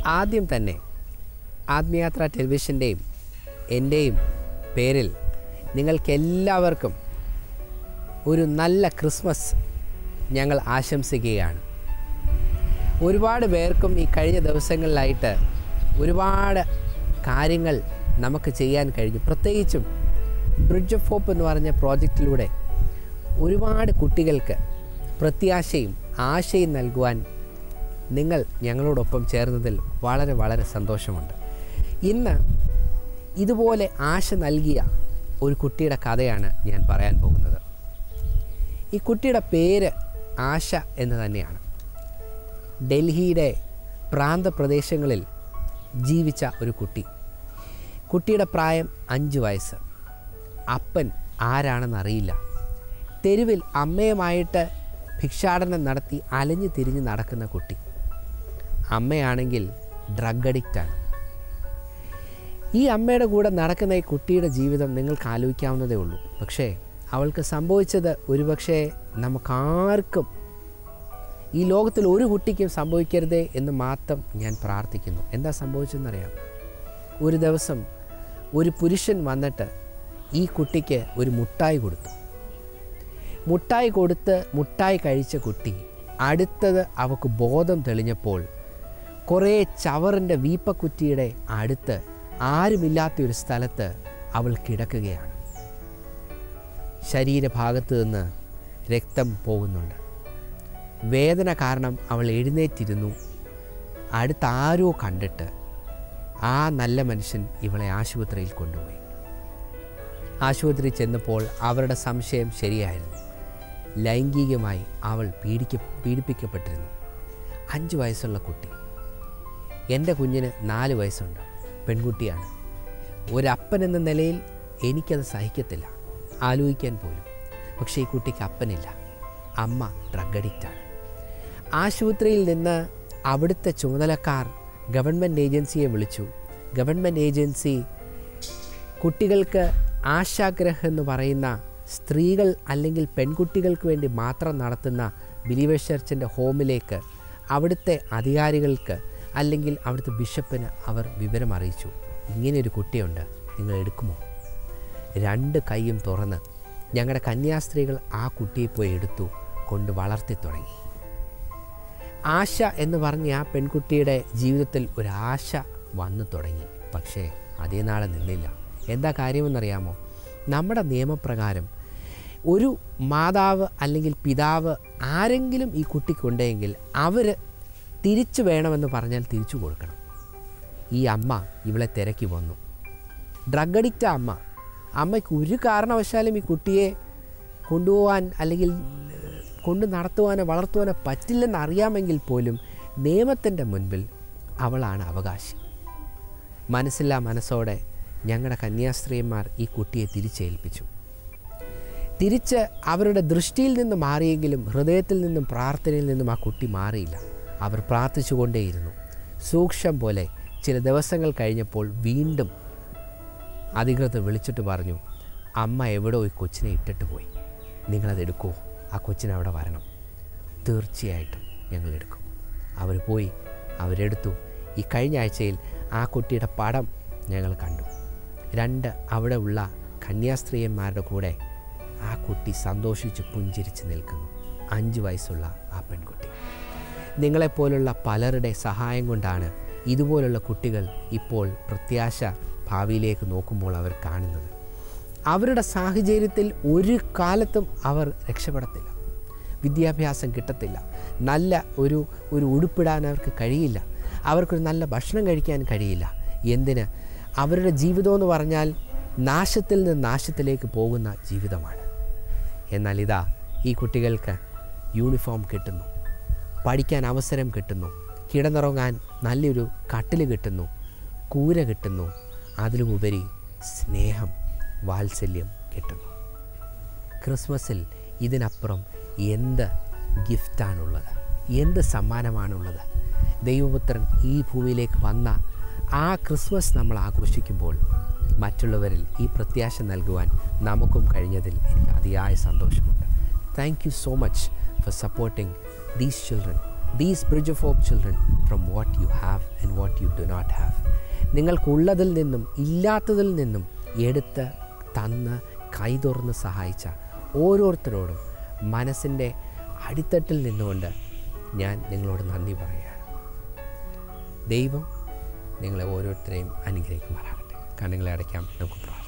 ആദ്യം തന്നെ ആത്മയാത്ര ടെലിവിഷൻ്റെയും എൻ്റെയും പേരിൽ നിങ്ങൾക്കെല്ലാവർക്കും ഒരു നല്ല ക്രിസ്മസ് ഞങ്ങൾ ആശംസിക്കുകയാണ് ഒരുപാട് പേർക്കും ഈ കഴിഞ്ഞ ദിവസങ്ങളിലായിട്ട് ഒരുപാട് കാര്യങ്ങൾ നമുക്ക് ചെയ്യാൻ കഴിഞ്ഞു പ്രത്യേകിച്ചും ബ്രിഡ്ജ് ഓഫ് ഹോപ്പ് എന്ന് പറഞ്ഞ പ്രോജക്റ്റിലൂടെ ഒരുപാട് കുട്ടികൾക്ക് പ്രത്യാശയും ആശയും നൽകുവാൻ നിങ്ങൾ ഞങ്ങളോടൊപ്പം ചേർന്നതിൽ വളരെ വളരെ സന്തോഷമുണ്ട് ഇന്ന് ഇതുപോലെ ആശ നൽകിയ ഒരു കുട്ടിയുടെ കഥയാണ് ഞാൻ പറയാൻ പോകുന്നത് ഈ കുട്ടിയുടെ പേര് ആശ എന്ന് തന്നെയാണ് ഡൽഹിയുടെ പ്രാന്തപ്രദേശങ്ങളിൽ ജീവിച്ച ഒരു കുട്ടി കുട്ടിയുടെ പ്രായം അഞ്ച് വയസ്സ് അപ്പൻ ആരാണെന്നറിയില്ല തെരുവിൽ അമ്മയുമായിട്ട് ഭിക്ഷാടനം നടത്തി അലഞ്ഞു തിരിഞ്ഞ് നടക്കുന്ന കുട്ടി അമ്മയാണെങ്കിൽ ഡ്രഗ് അഡിക്റ്റാണ് ഈ അമ്മയുടെ കൂടെ നടക്കുന്ന ഈ കുട്ടിയുടെ ജീവിതം നിങ്ങൾക്ക് ആലോചിക്കാവുന്നതേ ഉള്ളൂ പക്ഷേ അവൾക്ക് സംഭവിച്ചത് ഒരുപക്ഷെ നമുക്കാർക്കും ഈ ലോകത്തിൽ ഒരു കുട്ടിക്കും സംഭവിക്കരുതേ എന്ന് മാത്രം ഞാൻ പ്രാർത്ഥിക്കുന്നു എന്താ സംഭവിച്ചതെന്നറിയാം ഒരു ദിവസം ഒരു പുരുഷൻ വന്നിട്ട് ഈ കുട്ടിക്ക് ഒരു മുട്ടായി കൊടുത്തു മുട്ടായി കൊടുത്ത് മുട്ടായി കഴിച്ച കുട്ടി അടുത്തത് അവൾക്ക് ബോധം തെളിഞ്ഞപ്പോൾ കുറേ ചവറിൻ്റെ വീപ്പക്കുറ്റിയുടെ അടുത്ത് ആരുമില്ലാത്ത ഒരു സ്ഥലത്ത് അവൾ കിടക്കുകയാണ് ശരീരഭാഗത്ത് നിന്ന് രക്തം പോകുന്നുണ്ട് വേദന കാരണം അവൾ എഴുന്നേറ്റിരുന്നു അടുത്ത ആരോ കണ്ടിട്ട് ആ നല്ല മനുഷ്യൻ ഇവളെ ആശുപത്രിയിൽ കൊണ്ടുപോയി ആശുപത്രിയിൽ ചെന്നപ്പോൾ അവരുടെ സംശയം ശരിയായിരുന്നു ലൈംഗികമായി അവൾ പീഡിക്ക പീഡിപ്പിക്കപ്പെട്ടിരുന്നു അഞ്ച് വയസ്സുള്ള കുട്ടി എൻ്റെ കുഞ്ഞിന് നാല് വയസ്സുണ്ട് പെൺകുട്ടിയാണ് ഒരപ്പൻ എന്ന നിലയിൽ എനിക്കത് സഹിക്കത്തില്ല ആലോചിക്കാൻ പോലും പക്ഷേ ഈ കുട്ടിക്ക് അപ്പനില്ല അമ്മ ഡ്രഗ് അഡിക്റ്റാണ് ആശുപത്രിയിൽ നിന്ന് അവിടുത്തെ ചുമതലക്കാർ ഗവൺമെൻറ് ഏജൻസിയെ വിളിച്ചു ഗവൺമെൻറ് ഏജൻസി കുട്ടികൾക്ക് ആശാഗ്രഹം എന്ന് പറയുന്ന സ്ത്രീകൾ അല്ലെങ്കിൽ പെൺകുട്ടികൾക്ക് വേണ്ടി മാത്രം നടത്തുന്ന ബിലീവേഴ്സ് ചർച്ചിൻ്റെ ഹോമിലേക്ക് അവിടുത്തെ അധികാരികൾക്ക് അല്ലെങ്കിൽ അവിടുത്തെ ബിഷപ്പിന് അവർ വിവരം അറിയിച്ചു ഇങ്ങനെയൊരു കുട്ടിയുണ്ട് നിങ്ങൾ എടുക്കുമോ രണ്ട് കൈയും തുറന്ന് ഞങ്ങളുടെ കന്യാസ്ത്രീകൾ ആ കുട്ടിയെ പോയി എടുത്തു കൊണ്ട് വളർത്തി തുടങ്ങി ആശ എന്ന് പറഞ്ഞ ആ പെൺകുട്ടിയുടെ ജീവിതത്തിൽ ഒരാശ വന്നു തുടങ്ങി പക്ഷേ അതേ നാളെ നിന്നില്ല എന്താ കാര്യമെന്നറിയാമോ നമ്മുടെ നിയമപ്രകാരം ഒരു മാതാവ് അല്ലെങ്കിൽ പിതാവ് ആരെങ്കിലും ഈ കുട്ടിക്കുണ്ടെങ്കിൽ അവർ തിരിച്ചു വേണമെന്ന് പറഞ്ഞാൽ തിരിച്ചു കൊടുക്കണം ഈ അമ്മ ഇവളെ തിരക്കി വന്നു ഡ്രഗ് അഡിക്റ്റ് അമ്മ അമ്മയ്ക്ക് ഒരു കാരണവശാലും ഈ കുട്ടിയെ കൊണ്ടുപോകാൻ അല്ലെങ്കിൽ ഏഹ്, കൊണ്ട് നടത്തുവാനോ വളർത്തുവാനോ പറ്റില്ലെന്ന് അറിയാമെങ്കിൽ പോലും നിയമത്തിൻ്റെ മുൻപിൽ അവളാണ് അവകാശി മനസ്സില്ലാ മനസ്സോടെ ഞങ്ങളുടെ കന്യാസ്ത്രീയന്മാർ ഈ കുട്ടിയെ തിരിച്ചേൽപ്പിച്ചു തിരിച്ച് അവരുടെ ദൃഷ്ടിയിൽ നിന്ന് മാറിയെങ്കിലും ഹൃദയത്തിൽ നിന്നും പ്രാർത്ഥനയിൽ നിന്നും ആ കുട്ടി മാറിയില്ല അവർ പ്രാർത്ഥിച്ചുകൊണ്ടേയിരുന്നു സൂക്ഷം പോലെ ചില ദിവസങ്ങൾ കഴിഞ്ഞപ്പോൾ വീണ്ടും അധികൃതർ വിളിച്ചിട്ട് പറഞ്ഞു അമ്മ എവിടോ ഈ കൊച്ചിനെ ഇട്ടിട്ട് പോയി നിങ്ങളത് എടുക്കുമോ ആ കൊച്ചിനെ അവിടെ വരണം തീർച്ചയായിട്ടും ഞങ്ങൾ എടുക്കും അവർ പോയി അവരെടുത്തു ഈ കഴിഞ്ഞ ആഴ്ചയിൽ ആ കുട്ടിയുടെ പടം ഞങ്ങൾ കണ്ടു രണ്ട് അവിടെ ഉള്ള കന്യാസ്ത്രീയന്മാരുടെ കൂടെ ആ കുട്ടി സന്തോഷിച്ച് പുഞ്ചിരിച്ച് നിൽക്കുന്നു അഞ്ച് വയസ്സുള്ള ആ പെൺകുട്ടി നിങ്ങളെപ്പോലുള്ള പലരുടെ സഹായം കൊണ്ടാണ് ഇതുപോലുള്ള കുട്ടികൾ ഇപ്പോൾ പ്രത്യാശ ഭാവിയിലേക്ക് നോക്കുമ്പോൾ അവർ കാണുന്നത് അവരുടെ സാഹചര്യത്തിൽ ഒരു കാലത്തും അവർ രക്ഷപ്പെടത്തില്ല വിദ്യാഭ്യാസം കിട്ടത്തില്ല നല്ല ഒരു ഒരു ഉടുപ്പിടാൻ അവർക്ക് കഴിയില്ല അവർക്കൊരു നല്ല ഭക്ഷണം കഴിക്കാൻ കഴിയില്ല എന്തിന് അവരുടെ ജീവിതം എന്ന് പറഞ്ഞാൽ നാശത്തിൽ നിന്ന് നാശത്തിലേക്ക് പോകുന്ന ജീവിതമാണ് എന്നാൽ ഇതാ ഈ കുട്ടികൾക്ക് യൂണിഫോം കിട്ടുന്നു പഠിക്കാൻ അവസരം കിട്ടുന്നു കിടന്നുറങ്ങാൻ നല്ലൊരു കട്ടിൽ കിട്ടുന്നു കൂര കിട്ടുന്നു അതിലുമുപരി സ്നേഹം വാത്സല്യം കിട്ടുന്നു ക്രിസ്മസിൽ ഇതിനപ്പുറം എന്ത് ഗിഫ്റ്റാണുള്ളത് എന്ത് സമ്മാനമാണുള്ളത് ദൈവപുത്രൻ ഈ ഭൂമിയിലേക്ക് വന്ന ആ ക്രിസ്മസ് നമ്മൾ ആഘോഷിക്കുമ്പോൾ മറ്റുള്ളവരിൽ ഈ പ്രത്യാശ നൽകുവാൻ നമുക്കും കഴിഞ്ഞതിൽ എനിക്ക് അതിയായ സന്തോഷമുണ്ട് thank you so much for supporting these children these bridge of hope children from what you have and what you do not have നിങ്ങൾക്കുള്ളതിൽ നിന്നും ഇല്ലാത്തതിൽ നിന്നും എടുത്ത് തന്ന് കൈതുറന്ന് സഹായിച്ച ഓരോരുത്തരോടും മനസ്സിൻ്റെ അടിത്തട്ടിൽ നിന്നുകൊണ്ട് ഞാൻ നിങ്ങളോട് നന്ദി പറയുകയാണ് ദൈവം നിങ്ങളെ ഓരോരുത്തരെയും അനുഗ്രഹിക്കുമാറാകട്ടെ കണ്ണുകളെ അടയ്ക്കാം നമുക്ക് പ്രാർത്ഥിക്കാം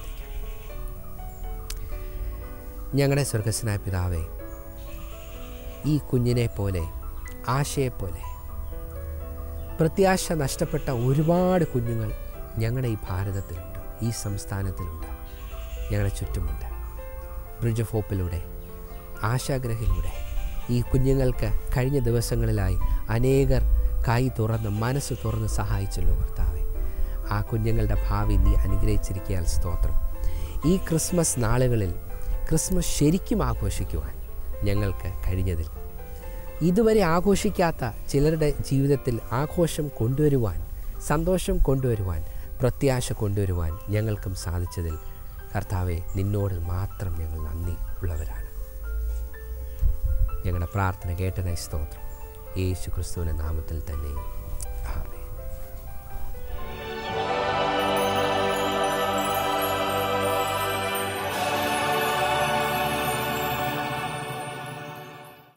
ഞങ്ങളുടെ സ്വർഗസ്നായ പിതാവേ ഈ കുഞ്ഞിനെ പോലെ ആശയെപ്പോലെ പ്രത്യാശ നഷ്ടപ്പെട്ട ഒരുപാട് കുഞ്ഞുങ്ങൾ ഞങ്ങളുടെ ഈ ഭാരതത്തിലുണ്ട് ഈ സംസ്ഥാനത്തിലുണ്ട് ഞങ്ങളുടെ ചുറ്റുമുണ്ട് ബ്രിഡ്ജ് ഓഫ് ഹോപ്പിലൂടെ ആശാഗ്രഹിലൂടെ ഈ കുഞ്ഞുങ്ങൾക്ക് കഴിഞ്ഞ ദിവസങ്ങളിലായി അനേകർ കൈ തുറന്ന് മനസ്സ് തുറന്ന് സഹായിച്ചല്ലോ കർത്താവെ ആ കുഞ്ഞുങ്ങളുടെ ഭാവി നീ അനുഗ്രഹിച്ചിരിക്കാൻ സ്തോത്രം ഈ ക്രിസ്മസ് നാളുകളിൽ ക്രിസ്മസ് ശരിക്കും ആഘോഷിക്കുവാൻ ഞങ്ങൾക്ക് കഴിഞ്ഞതിൽ ഇതുവരെ ആഘോഷിക്കാത്ത ചിലരുടെ ജീവിതത്തിൽ ആഘോഷം കൊണ്ടുവരുവാൻ സന്തോഷം കൊണ്ടുവരുവാൻ പ്രത്യാശ കൊണ്ടുവരുവാൻ ഞങ്ങൾക്കും സാധിച്ചതിൽ കർത്താവെ നിന്നോട് മാത്രം ഞങ്ങൾ നന്ദി ഉള്ളവരാണ് ഞങ്ങളുടെ പ്രാർത്ഥന കേട്ടനായി സ്തോത്രം യേശു ക്രിസ്തുവിൻ്റെ നാമത്തിൽ തന്നെ